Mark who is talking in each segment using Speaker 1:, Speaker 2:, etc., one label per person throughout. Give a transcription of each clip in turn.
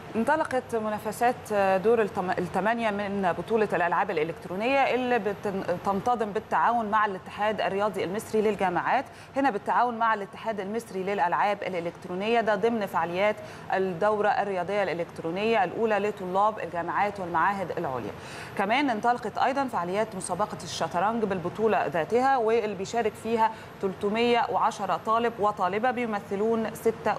Speaker 1: انطلقت منافسات دور التم- الثمانية من بطولة الألعاب الإلكترونية اللي بتنتظم بالتعاون مع الاتحاد الرياضي المصري للجامعات هنا بالتعاون مع الاتحاد المصري للألعاب الإلكترونية ده ضمن فعاليات الدورة الرياضية الإلكترونية الأولى لطلاب الجامعات والمعاهد العليا كمان انطلقت أيضا فعاليات مسابقة الشطرنج بالبطولة ذاتها واللي بيشارك فيها 310 طالب وطالبة بيمثلون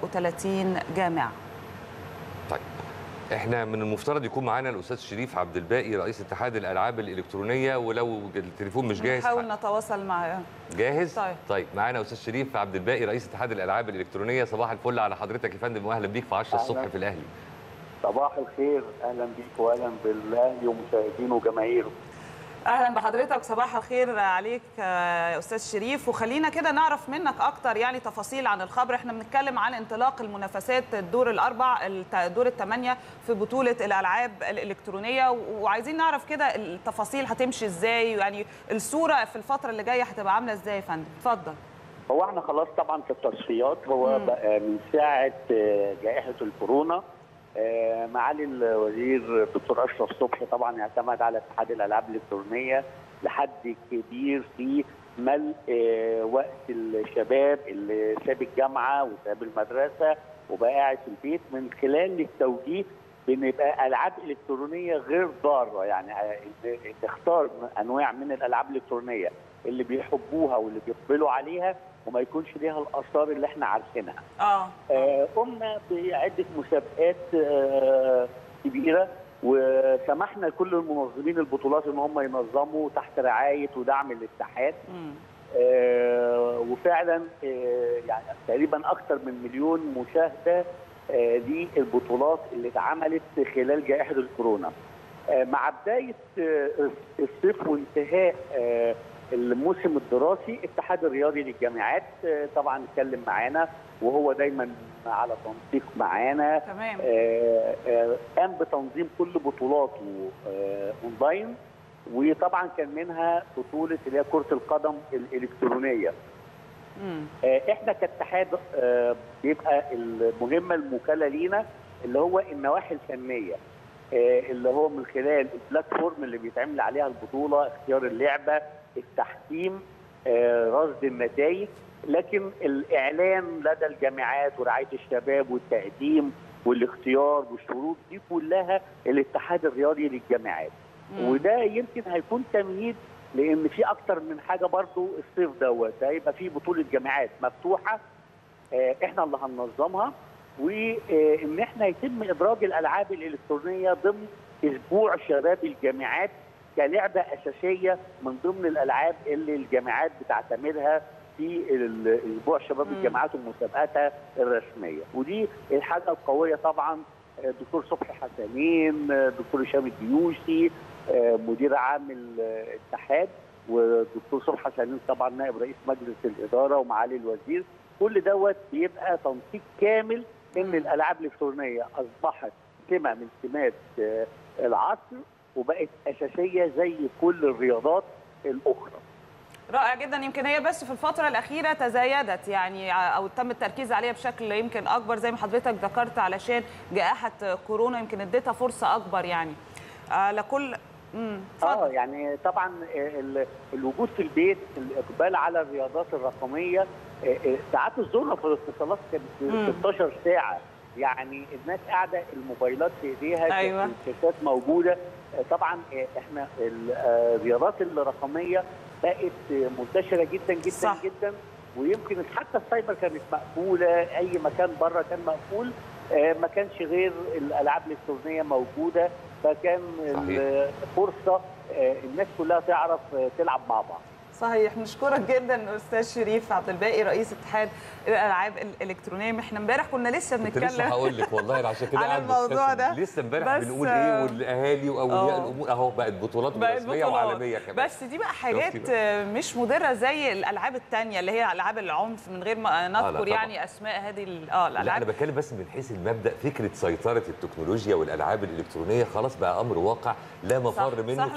Speaker 1: 36 جامعة
Speaker 2: طيب احنا من المفترض يكون معانا الاستاذ شريف عبد الباقي رئيس اتحاد الالعاب الالكترونيه ولو التليفون مش جاهز
Speaker 1: نحاول نتواصل مع
Speaker 2: جاهز
Speaker 1: طيب.
Speaker 2: طيب معانا استاذ شريف عبد الباقي رئيس اتحاد الالعاب الالكترونيه صباح الفل على حضرتك يا فندم واهلا بيك في 10 الصبح
Speaker 3: أهلاً.
Speaker 2: في الاهلي
Speaker 3: صباح الخير اهلا بيك واهلا بالاهلي ومشاهدينه وجماهيره
Speaker 1: اهلا بحضرتك صباح الخير عليك يا استاذ شريف وخلينا كده نعرف منك اكتر يعني تفاصيل عن الخبر احنا بنتكلم عن انطلاق المنافسات الدور الاربع الت- الدور الثمانيه في بطوله الالعاب الالكترونيه وعايزين نعرف كده التفاصيل هتمشي ازاي يعني الصوره في الفتره اللي جايه هتبقى عامله ازاي يا فندم اتفضل
Speaker 3: هو احنا خلاص طبعا في التصفيات هو
Speaker 1: مم.
Speaker 3: بقى من ساعه آه، جائحه الكورونا آه، معالي الوزير الدكتور اشرف صبحي طبعا اعتمد على اتحاد الالعاب الالكترونيه لحد كبير في ملء آه، وقت الشباب اللي ساب الجامعه وساب المدرسه وبقى قاعد في البيت من خلال التوجيه بان يبقى العاب الكترونيه غير ضاره يعني آه، تختار انواع من الالعاب الالكترونيه اللي بيحبوها واللي بيقبلوا عليها وما يكونش ليها الاثار اللي احنا عارفينها.
Speaker 1: اه
Speaker 3: آه، قمنا بعده مسابقات آه، كبيره وسمحنا لكل المنظمين البطولات ان هم ينظموا تحت رعايه ودعم الاتحاد
Speaker 1: مم.
Speaker 3: آه، وفعلا آه، يعني تقريبا اكثر من مليون مشاهده آه، للبطولات اللي اتعملت خلال جائحه الكورونا. آه، مع بدايه آه، الصيف وانتهاء آه، الموسم الدراسي الاتحاد الرياضي للجامعات آه، طبعا اتكلم معانا وهو دايما على تنسيق معانا
Speaker 1: تمام
Speaker 3: آه، آه، قام بتنظيم كل بطولاته آه، اونلاين وطبعا كان منها بطوله اللي هي كره القدم الالكترونيه
Speaker 1: مم.
Speaker 3: آه، احنا كاتحاد آه، بيبقى المهمه الموكله لينا اللي هو النواحي الفنيه آه، اللي هو من خلال البلاتفورم اللي بيتعمل عليها البطوله اختيار اللعبه التحكيم آه، رصد النتائج لكن الاعلان لدى الجامعات ورعايه الشباب والتقديم والاختيار والشروط دي كلها الاتحاد الرياضي للجامعات
Speaker 1: مم.
Speaker 3: وده يمكن هيكون تمهيد لان في اكتر من حاجه برضو الصيف دوت هيبقى في بطوله جامعات مفتوحه آه، احنا اللي هننظمها وان احنا يتم ادراج الالعاب الالكترونيه ضمن اسبوع شباب الجامعات كلعبه اساسيه من ضمن الالعاب اللي الجامعات بتعتمدها في ال- اسبوع شباب
Speaker 1: مم.
Speaker 3: الجامعات ومسابقاتها الرسميه ودي الحاجه القويه طبعا آه، الدكتور صبحي حسنين آه، الدكتور هشام الديوسي آه، مدير عام الاتحاد والدكتور صبحي حسنين طبعا نائب رئيس مجلس الاداره ومعالي الوزير كل دوت بيبقى تنسيق كامل ان
Speaker 1: مم.
Speaker 3: الالعاب الالكترونيه اصبحت سمه من سمات آه، العصر وبقت اساسيه زي كل الرياضات الاخرى
Speaker 1: رائع جدا يمكن هي بس في الفترة الأخيرة تزايدت يعني أو تم التركيز عليها بشكل يمكن أكبر زي ما حضرتك ذكرت علشان جائحة كورونا يمكن اديتها فرصة أكبر يعني آه لكل امم
Speaker 3: اه
Speaker 1: اتفضل
Speaker 3: يعني طبعا ال- الوجود في البيت الاقبال على الرياضات الرقميه آه، آه، ساعات الظهر في الاتصالات كانت
Speaker 1: مم.
Speaker 3: 16 ساعه يعني الناس قاعده الموبايلات في ايديها
Speaker 1: أيوة.
Speaker 3: الشاشات موجوده آه، طبعا آه، احنا ال- آه، الرياضات الرقميه بقت آه، منتشره جدا جدا
Speaker 1: صح.
Speaker 3: جدا ويمكن حتى السايبر كانت مقفوله اي مكان بره كان مقفول آه، ما كانش غير الالعاب الالكترونيه موجوده فكان
Speaker 2: صحيح.
Speaker 3: فرصه آه، الناس كلها تعرف آه، تلعب مع بعض
Speaker 1: صحيح نشكرك جدا استاذ شريف عبد الباقي رئيس اتحاد الالعاب الالكترونيه احنا امبارح كنا لسه
Speaker 2: كنت
Speaker 1: بنتكلم
Speaker 2: لسه هقول لك والله أنا عشان كده
Speaker 1: على
Speaker 2: قاعد
Speaker 1: الموضوع
Speaker 2: بستسلم.
Speaker 1: ده.
Speaker 2: لسه امبارح
Speaker 1: بس،
Speaker 2: بنقول
Speaker 1: آه،
Speaker 2: ايه والاهالي واولياء
Speaker 1: آه.
Speaker 2: الامور اهو بقت بطولات
Speaker 1: بقت
Speaker 2: رسميه
Speaker 1: بطولات.
Speaker 2: وعالميه كمان
Speaker 1: بس دي بقى حاجات
Speaker 2: شفتي
Speaker 1: آه، مش مضره زي الالعاب التانية اللي هي العاب العنف من غير ما نذكر
Speaker 2: طبعاً.
Speaker 1: يعني اسماء هذه ال- اه
Speaker 2: لا انا
Speaker 1: الالعاب
Speaker 2: بتكلم بس من حيث المبدا فكره سيطره التكنولوجيا والالعاب الالكترونيه خلاص بقى امر واقع لا مفر
Speaker 1: صح،
Speaker 2: منه
Speaker 1: صح